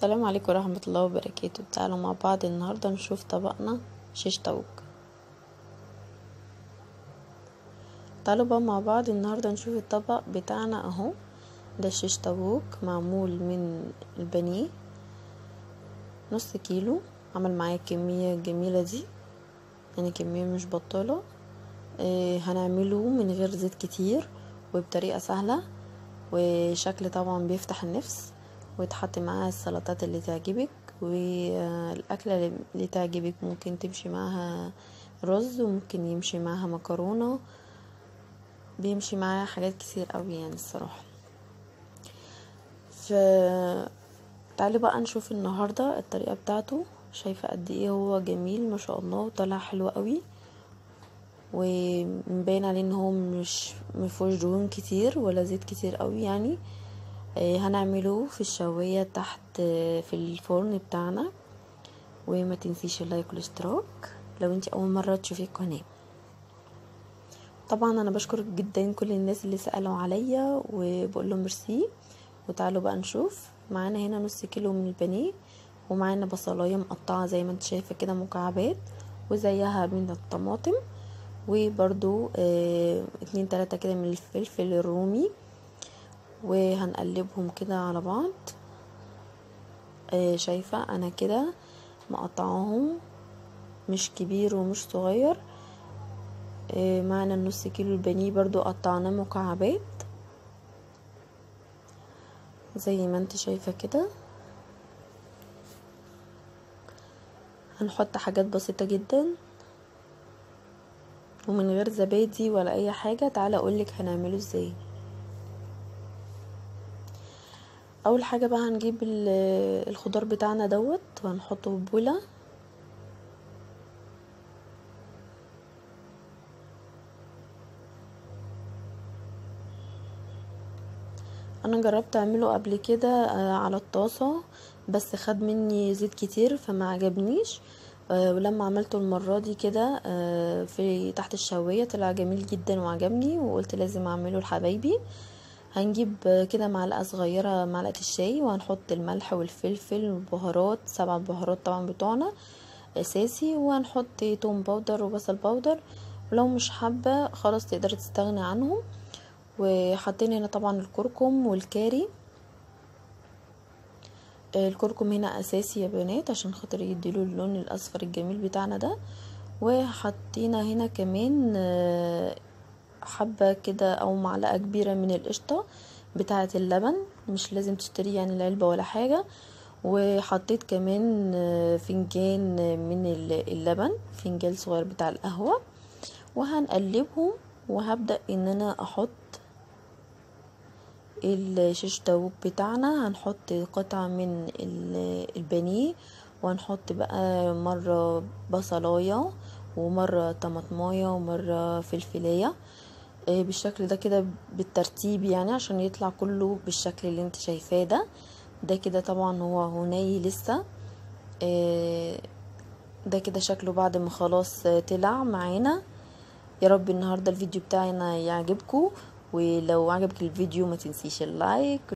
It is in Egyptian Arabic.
السلام عليكم ورحمة الله وبركاته تعالوا مع بعض النهاردة نشوف طبقنا شيش طاووق تعالوا بقى مع بعض النهاردة نشوف الطبق بتاعنا اهو ده شيش طاووق معمول من البانيه نص كيلو عمل معايا الكمية الجميلة دي يعني كمية مش بطالة آه هنعمله من غير زيت كتير وبطريقة سهلة وشكل طبعا بيفتح النفس ويتحط معاها السلطات اللي تعجبك والأكلة اللي تعجبك ممكن تمشي معاها رز وممكن يمشي معاها مكرونة بيمشي معاها حاجات كتير قوي يعني الصراحة ف تعالوا بقى نشوف النهاردة الطريقة بتاعته شايفة قد ايه هو جميل ما شاء الله وطلع حلو قوي ومبين عليه ان هو مش مفيهوش دهون كتير ولا زيت كتير قوي يعني هنعمله في الشواية تحت في الفرن بتاعنا وما تنسيش اللايك والاشتراك لو انت اول مرة تشوفي القناة طبعا انا بشكر جدا كل الناس اللي سألوا عليا وبقول لهم ميرسي وتعالوا بقى نشوف معانا هنا نص كيلو من البانيه ومعانا بصلايه مقطعه زي ما انت شايفه كده مكعبات وزيها من الطماطم وبرده اه اتنين تلاتة كده من الفلفل الرومي وهنقلبهم كده على بعض اه شايفة انا كده مقطعاهم مش كبير ومش صغير اه معنا النص كيلو البانيه برضو قطعناه مكعبات زي ما انت شايفة كده هنحط حاجات بسيطة جدا ومن غير زبادي ولا اي حاجة تعالى اقولك هنعمله ازاي اول حاجة بقى هنجيب الخضار بتاعنا دوت وهنحطه في بولة انا جربت اعمله قبل كده على الطاسة بس خد مني زيت كتير فما عجبنيش ولما عملته المرة دي كده في تحت الشواية طلع جميل جدا وعجبني وقلت لازم اعمله لحبايبي هنجيب كده معلقة صغيرة معلقة الشاي وهنحط الملح والفلفل والبهارات سبع بهارات طبعا بتوعنا اساسي وهنحط توم باودر وبصل باودر ولو مش حابة خلاص تقدري تستغني عنهم وحطينا هنا طبعا الكركم والكاري الكركم هنا اساسي يا بنات عشان خاطر يديله اللون الاصفر الجميل بتاعنا ده وحطينا هنا كمان حبة كده او معلقة كبيرة من القشطة بتاعة اللبن مش لازم تشتري يعني العلبة ولا حاجة وحطيت كمان فنجان من اللبن فنجان صغير بتاع القهوة وهنقلبهم وهبدأ ان انا احط الشيش طاووق بتاعنا هنحط قطعة من البانيه وهنحط بقى مرة بصلاية ومرة طماطماية ومرة فلفلاية بالشكل ده كده بالترتيب يعني عشان يطلع كله بالشكل اللي انت شايفاه ده ده كده طبعا هو هناي لسه ده كده شكله بعد ما خلاص طلع معانا يا رب النهارده الفيديو بتاعنا يعجبكم ولو عجبك الفيديو ما تنسيش اللايك